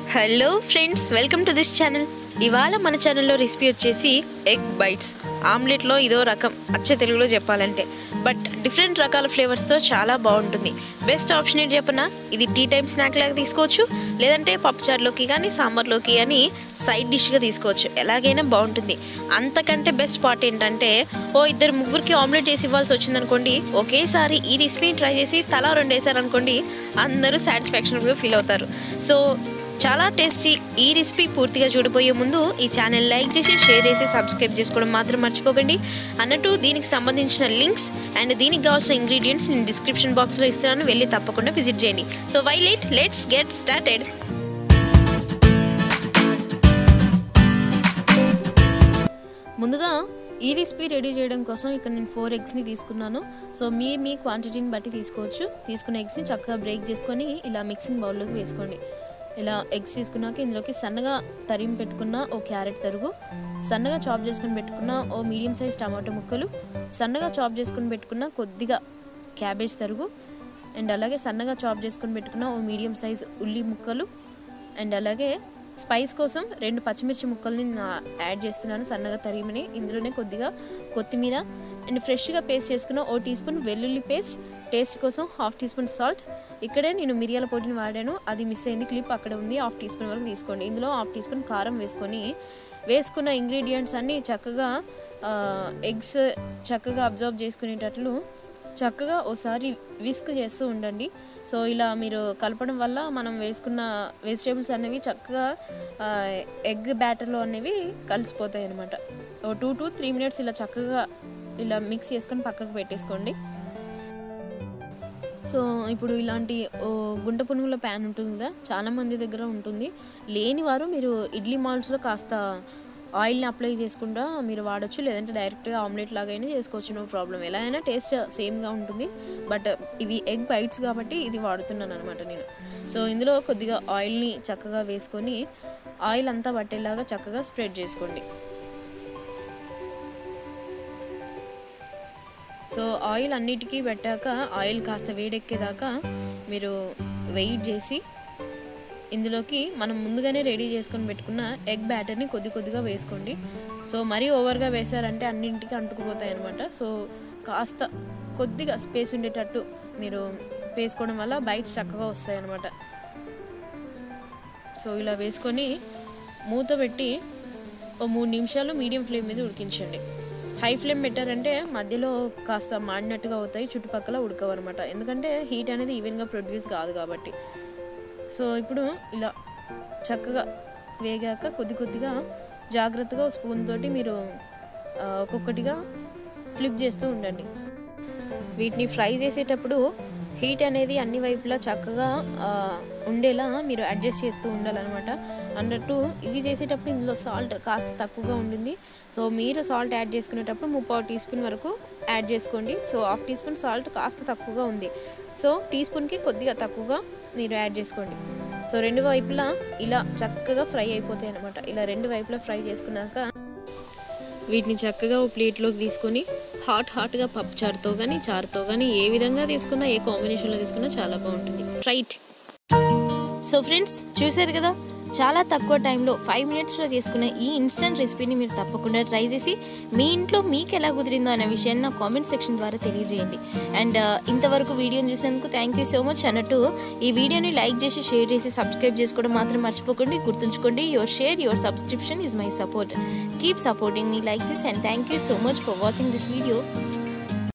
hello friends welcome to this channel ఇవాళ మన ఛానల్లో రెసిపీ వచ్చేసి ఎగ్ బైట్స్ ఆమ్లెట్లో ఇదో రకం అచ్చ తెలుగులో చెప్పాలంటే బట్ డిఫరెంట్ రకాల ఫ్లేవర్స్తో చాలా బాగుంటుంది బెస్ట్ ఆప్షన్ ఏంటి చెప్పనా ఇది టీ టైం స్నాక్ లాగా తీసుకోవచ్చు లేదంటే పప్పుచారులోకి కానీ సాంబార్లోకి కానీ సైడ్ డిష్గా తీసుకోవచ్చు ఎలాగైనా బాగుంటుంది అంతకంటే బెస్ట్ పార్ట్ ఏంటంటే ఓ ఇద్దరు ముగ్గురికి ఆమ్లెట్ చేసి ఇవ్వాల్సి వచ్చిందనుకోండి ఒకేసారి ఈ రెసిపీని ట్రై చేసి తలా రెండు వేసారనుకోండి అందరూ సాటిస్ఫాక్షన్గా ఫీల్ అవుతారు సో చాలా టేస్టీ ఈ రెసిపీ పూర్తిగా చూడబోయే ముందు ఈ ఛానల్ లైక్ చేసి షేర్ చేసి సబ్స్క్రైబ్ చేసుకోవడం మాత్రం మర్చిపోకండి అన్నట్టు దీనికి సంబంధించిన లింక్స్ అండ్ దీనికి కావాల్సిన ఇంగ్రీడియంట్స్ నేను డిస్క్రిప్షన్ బాక్స్లో ఇస్తున్నాను వెళ్ళి తప్పకుండా విజిట్ చేయండి so why late let's get started ముందుగా ఈ రెసిపీ రెడీ చేయడం కోసం ఇక్కడ నేను ఫోర్ ఎగ్స్ని తీసుకున్నాను సో మీ మీ క్వాంటిటీని బట్టి తీసుకోవచ్చు తీసుకున్న ఎగ్స్ని చక్కగా బ్రేక్ చేసుకొని ఇలా మిక్సింగ్ బౌల్లోకి వేసుకోండి ఇలా ఎగ్స్ తీసుకున్నాక ఇందులోకి సన్నగా తరిమి పెట్టుకున్న ఓ క్యారెట్ తరుగు సన్నగా చాప్ చేసుకుని పెట్టుకున్న ఓ మీడియం సైజ్ టమాటో ముక్కలు సన్నగా చాప్ చేసుకుని పెట్టుకున్న కొద్దిగా క్యాబేజ్ తరుగు అండ్ అలాగే సన్నగా చాప్ చేసుకుని పెట్టుకున్న ఓ మీడియం సైజ్ ఉల్లి ముక్కలు అండ్ అలాగే స్పైస్ కోసం రెండు పచ్చిమిర్చి ముక్కల్ని నా- యాడ్ చేస్తున్నాను సన్నగా తరిమిని ఇందులోనే కొద్దిగా కొత్తిమీర అండ్ ఫ్రెష్గా పేస్ట్ చేసుకున్న ఓ టీ స్పూన్ వెల్లుల్లి పేస్ట్ టేస్ట్ కోసం హాఫ్ టీ స్పూన్ సాల్ట్ ఇక్కడే నేను మిరియాల పొడిని వాడాను అది మిస్ అయింది క్లిప్ అక్కడ ఉంది హాఫ్ టీ స్పూన్ వరకు తీసుకోండి ఇందులో హాఫ్ టీ స్పూన్ కారం వేసుకొని వేసుకున్న ఇంగ్రీడియంట్స్ అన్నీ చక్కగా ఎగ్స్ చక్కగా అబ్జర్వ్ చేసుకునేటట్లు చక్కగా ఓసారి విస్క్ చేస్తూ ఉండండి సో ఇలా మీరు కలపడం వల్ల మనం వేసుకున్న వెజిటేబుల్స్ అనేవి చక్కగా ఎగ్ బ్యాటర్లో అనేవి కలిసిపోతాయి అనమాట ఓ టూ టు త్రీ మినిట్స్ ఇలా చక్కగా ఇలా మిక్స్ చేసుకొని పక్కకు పెట్టేసుకోండి సో ఇప్పుడు ఇలాంటి ఓ గుంట పునుగుల ప్యాన్ ఉంటుంది కదా చాలా మంది దగ్గర ఉంటుంది లేని వారు మీరు ఇడ్లీ మాల్స్లో కాస్త ఆయిల్ని అప్లై చేసుకుంటా మీరు వాడచ్చు లేదంటే డైరెక్ట్గా ఆమ్లెట్ లాగైనా చేసుకోవచ్చు నో ప్రాబ్లం ఎలా అయినా టేస్ట్ సేమ్గా ఉంటుంది బట్ ఇవి ఎగ్ బైట్స్ కాబట్టి ఇది వాడుతున్నాను అనమాట నేను సో ఇందులో కొద్దిగా ఆయిల్ని చక్కగా వేసుకొని ఆయిల్ అంతా పట్టేలాగా చక్కగా స్ప్రెడ్ చేసుకోండి సో ఆయిల్ అన్నిటికీ పెట్టాక ఆయిల్ కాస్త వేడెక్కేదాకా మీరు వెయిట్ చేసి ఇందులోకి మనం ముందుగానే రెడీ చేసుకొని పెట్టుకున్న ఎగ్ బ్యాటర్ని కొద్ది కొద్దిగా వేసుకోండి సో మరీ ఓవర్గా వేసారంటే అన్నింటికి అంటుకుపోతాయి అనమాట సో కాస్త కొద్దిగా స్పేస్ ఉండేటట్టు మీరు వేసుకోవడం వల్ల బైట్స్ చక్కగా వస్తాయి అనమాట సో ఇలా వేసుకొని మూత పెట్టి ఓ మూడు నిమిషాలు మీడియం ఫ్లేమ్ మీద ఉడికించండి హై ఫ్లేమ్ పెట్టారంటే మధ్యలో కాస్త మాడినట్టుగా అవుతాయి చుట్టుపక్కల ఉడకవు అనమాట ఎందుకంటే హీట్ అనేది ఈవెన్గా ప్రొడ్యూస్ కాదు కాబట్టి సో ఇప్పుడు ఇలా చక్కగా వేగాక కొద్ది కొద్దిగా జాగ్రత్తగా స్పూన్ తోటి మీరు ఆ, ఒక్కొక్కటిగా ఫ్లిప్ చేస్తూ ఉండండి వీటిని ఫ్రై చేసేటప్పుడు హీట్ అనేది అన్ని వైపులా చక్కగా ఆ, ఉండేలా మీరు అడ్జస్ట్ చేస్తూ ఉండాలన్నమాట అన్నట్టు ఇవి చేసేటప్పుడు ఇందులో సాల్ట్ కాస్త తక్కువగా ఉంటుంది సో మీరు సాల్ట్ యాడ్ చేసుకునేటప్పుడు ముప్పావు టీ స్పూన్ వరకు యాడ్ చేసుకోండి so half teaspoon salt కాస్త తక్కువగా ఉంది సో టీ స్పూన్కి కొద్దిగా తక్కువగా మీరు యాడ్ చేసుకోండి సో రెండు వైపులా ఇలా చక్కగా ఫ్రై అయిపోతాయి అనమాట ఇలా రెండు వైపులా ఫ్రై చేసుకున్నాక వీటిని చక్కగా ఓ ప్లేట్లోకి తీసుకొని హాట్ హాట్గా పప్పు చారుతో కానీ చారుతో కానీ ఏ విధంగా తీసుకున్నా ఏ కాంబినేషన్లో తీసుకున్నా చాలా బాగుంటుంది ట్రైట్ సో ఫ్రెండ్స్ చూశారు కదా చాలా తక్కువ టైంలో ఫైవ్ మినిట్స్లో చేసుకున్న ఈ ఇన్స్టెంట్ రెసిపీని మీరు తప్పకుండా ట్రై చేసి మీ ఇంట్లో మీకు ఎలా కుదిరిందో అనే విషయాన్ని నా కామెంట్ సెక్షన్ ద్వారా తెలియజేయండి అండ్ ఇంతవరకు వీడియోని చూసేందుకు థ్యాంక్ యూ సో మచ్ అన్నట్టు ఈ వీడియోని లైక్ చేసి షేర్ చేసి సబ్స్క్రైబ్ చేసుకోవడం మాత్రం మర్చిపోకండి గుర్తుంచుకోండి your share your subscription is my support keep supporting మీ like this and thank you so much for watching this video